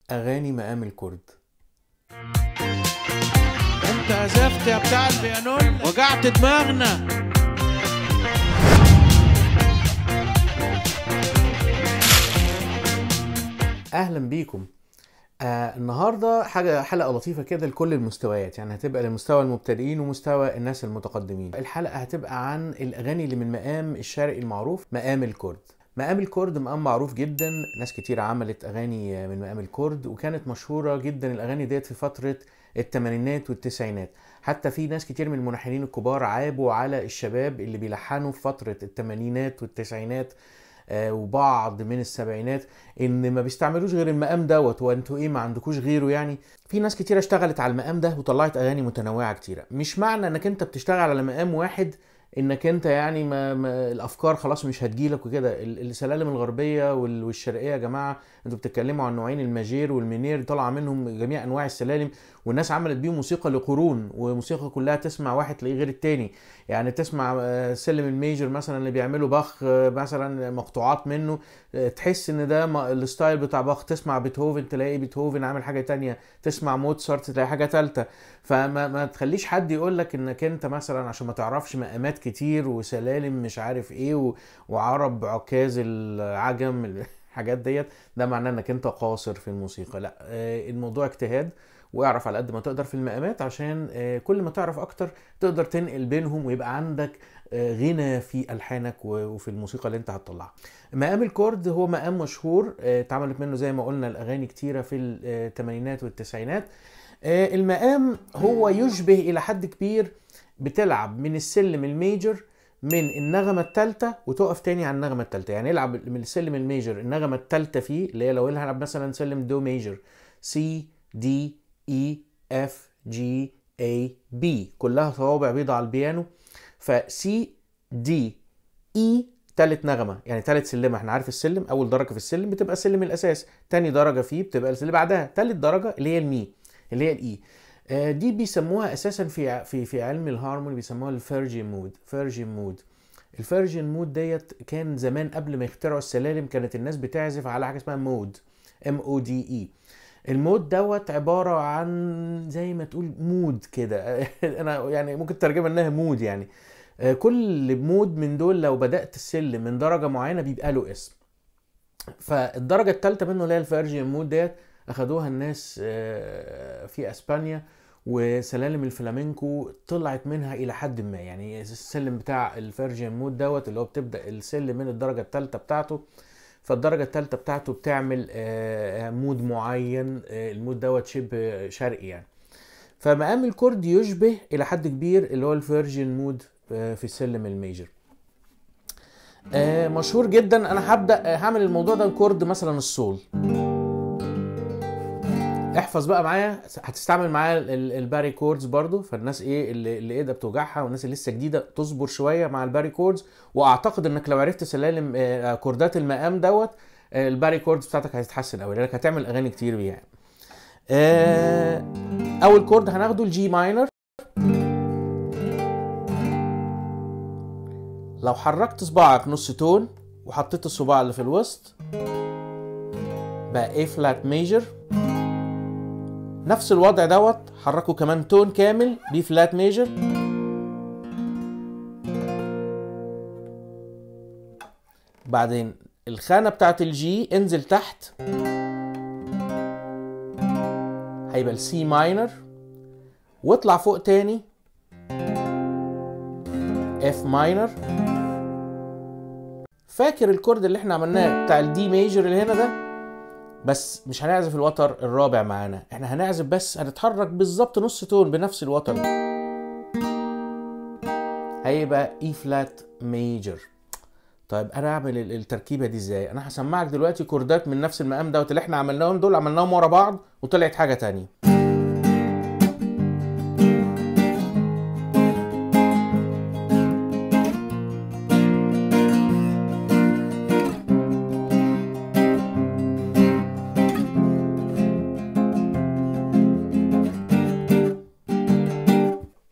أغاني مقام الكرد انت عزفت يا بتاع البيانون وجعت دماغنا أهلا بيكم آه النهارده حاجه حلقه لطيفه كده لكل المستويات يعني هتبقى لمستوى المبتدئين ومستوى الناس المتقدمين الحلقه هتبقى عن الاغاني اللي من مقام الشرقي المعروف مقام الكرد مقام الكرد مقام معروف جدا ناس كتير عملت اغاني من مقام الكرد وكانت مشهوره جدا الاغاني ديت في فتره الثمانينات والتسعينات حتى في ناس كتير من الملحنين الكبار عابوا على الشباب اللي بيلحنوا في فتره الثمانينات والتسعينات آه، وبعض من السبعينات ان ما بيستعملوش غير المقام دوت وانتوا ايه ما عندكوش غيره يعني في ناس كتيره اشتغلت على المقام ده وطلعت اغاني متنوعه كتيره مش معنى انك انت بتشتغل على مقام واحد انك انت يعني ما, ما الافكار خلاص مش هتجيلك وكده ال- السلالم الغربيه وال- والشرقيه يا جماعه انتوا بتتكلموا عن نوعين الماجير والمنير طالعه منهم جميع انواع السلالم والناس عملت بيهم موسيقى لقرون وموسيقى كلها تسمع واحد تلاقيه غير التاني يعني تسمع آه، سلم الميجر مثلا اللي بيعملوا باخ آه، مثلا مقطوعات منه آه، تحس ان ده م- الستايل بتاع باخ تسمع بيتهوفن تلاقي بيتهوفن عامل حاجه تانية تسمع موتسارت تلاقي حاجه تالتة فما ما تخليش حد يقول لك انك انت مثلا عشان ما تعرفش مقامات كتير وسلالم مش عارف ايه و... وعرب عكاز العجم الحاجات ديت ده معناه انك انت قاصر في الموسيقى لا آه، الموضوع اجتهاد واعرف على قد ما تقدر في المقامات عشان آه، كل ما تعرف اكتر تقدر تنقل بينهم ويبقى عندك آه، غنى في الحانك و- وفي الموسيقى اللي انت هتطلعها مقام الكورد هو مقام مشهور آه، اتعملت منه زي ما قلنا الاغاني كتيره في الثمانينات والتسعينات آه، المقام هو يشبه الى حد كبير بتلعب من السلم الميجر من النغمة الثالثة وتقف تاني على النغمة الثالثة يعني العب من السلم الميجر النغمة الثالثة فيه اللي هي لو هلعب مثلا سلم دو ميجر سي دي اي اف جي اي بي كلها صوابع بيضة على البيانو فسي دي اي تالت نغمة يعني تالت سلمة احنا عارف السلم اول درجة في السلم بتبقى السلم الاساس تاني درجة فيه بتبقى اللي بعدها تالت درجة اللي هي المي اللي هي الاي آه، دي بيسموها اساسا في ع- في في علم الهارموني بيسموها الفيرجن مود فيرجن مود الفيرجن مود ديت كان زمان قبل ما يخترعوا السلالم كانت الناس بتعزف على حاجه اسمها مود ام او دي اي المود دوت عباره عن زي ما تقول مود كده انا يعني ممكن ترجمها انها مود يعني آه، كل مود من دول لو بدات السلم من درجه معينه بيبقى له اسم فالدرجه الثالثه منه اللي هي الفيرجن مود ديت اخدوها الناس آه، في اسبانيا وسلالم الفلامينكو طلعت منها الى حد ما يعني السلم بتاع الفيرجن مود دوت اللي هو بتبدا السلم من الدرجه الثالثه بتاعته فالدرجه الثالثه بتاعته بتعمل آه، مود معين آه، المود دوت شبه شرقي يعني فمقام الكرد يشبه الى حد كبير اللي هو الفيرجن مود آه، في السلم الميجر آه، مشهور جدا انا هبدا آه، هعمل الموضوع ده كورد مثلا السول احفظ بقى معايا هتستعمل معايا ال- الباري كوردز برضو فالناس ايه اللي, اللي ايدها بتوجعها والناس اللي لسه جديده تصبر شويه مع الباري كوردز واعتقد انك لو عرفت سلالم آه، كوردات المقام دوت آه، الباري كوردز بتاعتك هتتحسن قوي لانك هتعمل اغاني كتير بيها يعني. آه، اول كورد هناخده الجي ماينر لو حركت صباعك نص تون وحطيت الصباع اللي في الوسط بقى A فلات ميجر نفس الوضع دوت حركه كمان تون كامل بي فلات ميجر بعدين الخانة بتاعت الجي انزل تحت هيبقى السي ماينر واطلع فوق تاني اف ماينر فاكر الكورد اللي احنا عملناه بتاع الدي ميجر اللي هنا ده بس مش هنعزف الوتر الرابع معانا احنا هنعزف بس هنتحرك بالظبط نص تون بنفس الوتر ده هيبقى اي فلات ميجر طيب انا اعمل ال- التركيبه دي ازاي انا هسمعك دلوقتي كوردات من نفس المقام دوت اللي احنا عملناهم دول عملناهم ورا بعض وطلعت حاجه تانية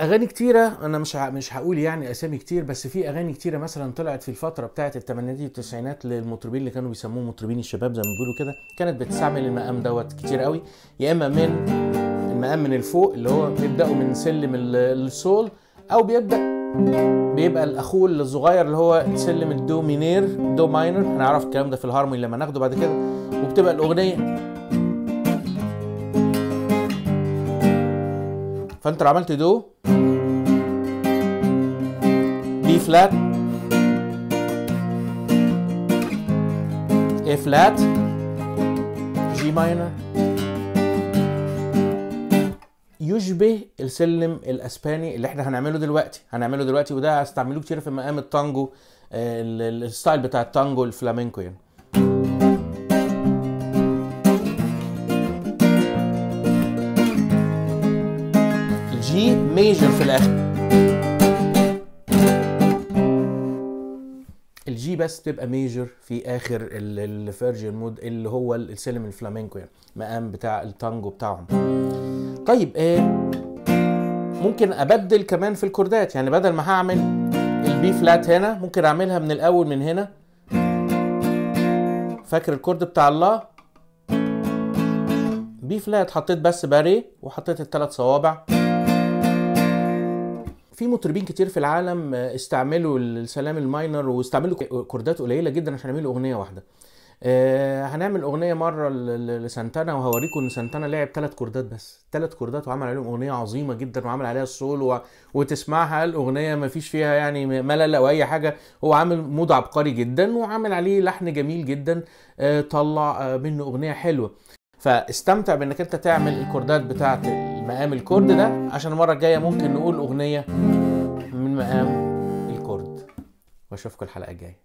اغاني كتيره انا مش ه... مش هقول يعني اسامي كتير بس في اغاني كتيره مثلا طلعت في الفتره بتاعه الثمانينات والتسعينات للمطربين اللي كانوا بيسموهم مطربين الشباب زي ما بيقولوا كده كانت بتستعمل المقام دوت كتير قوي يا اما من المقام من الفوق اللي هو بيبداوا من سلم ال- السول او بيبدا بيبقى الاخوه الصغير اللي هو سلم الدو مينير دو ماينر هنعرف الكلام ده في الهارموني لما ناخده بعد كده وبتبقى الاغنيه فانت لو عملت دو بي فلات اي فلات جي ماينر يشبه السلم الاسباني اللي احنا هنعمله دلوقتي هنعمله دلوقتي وده هستعملوه كتير في مقام التانجو آه، ال- ال- الستايل بتاع التانجو الفلامينكو يعني الجي ميجر في الاخر الجي بس تبقى ميجر في اخر الفيرجن مود اللي هو السلم الفلامينكو يعني مقام بتاع التانجو بتاعهم طيب آه ممكن ابدل كمان في الكوردات يعني بدل ما هعمل البي فلات هنا ممكن اعملها من الاول من هنا فاكر الكورد بتاع الله بي فلات حطيت بس باري وحطيت الثلاث صوابع في مطربين كتير في العالم آه، استعملوا السلام الماينر واستعملوا كوردات قليله جدا عشان يعملوا اغنيه واحده آه، هنعمل اغنيه مره ل- ل- لسانتانا وهوريكم ان سانتانا لعب ثلاث كوردات بس ثلاث كوردات وعمل عليهم اغنيه عظيمه جدا وعمل عليها السول و... وتسمعها الاغنيه ما فيش فيها يعني ملل او اي حاجه هو عامل مود عبقري جدا وعامل عليه لحن جميل جدا آه، طلع آه، منه اغنيه حلوه فاستمتع بانك انت تعمل الكوردات بتاعت المقام الكورد ده عشان المره الجايه ممكن نقول اغنيه من مقام الكورد واشوفكم الحلقه الجايه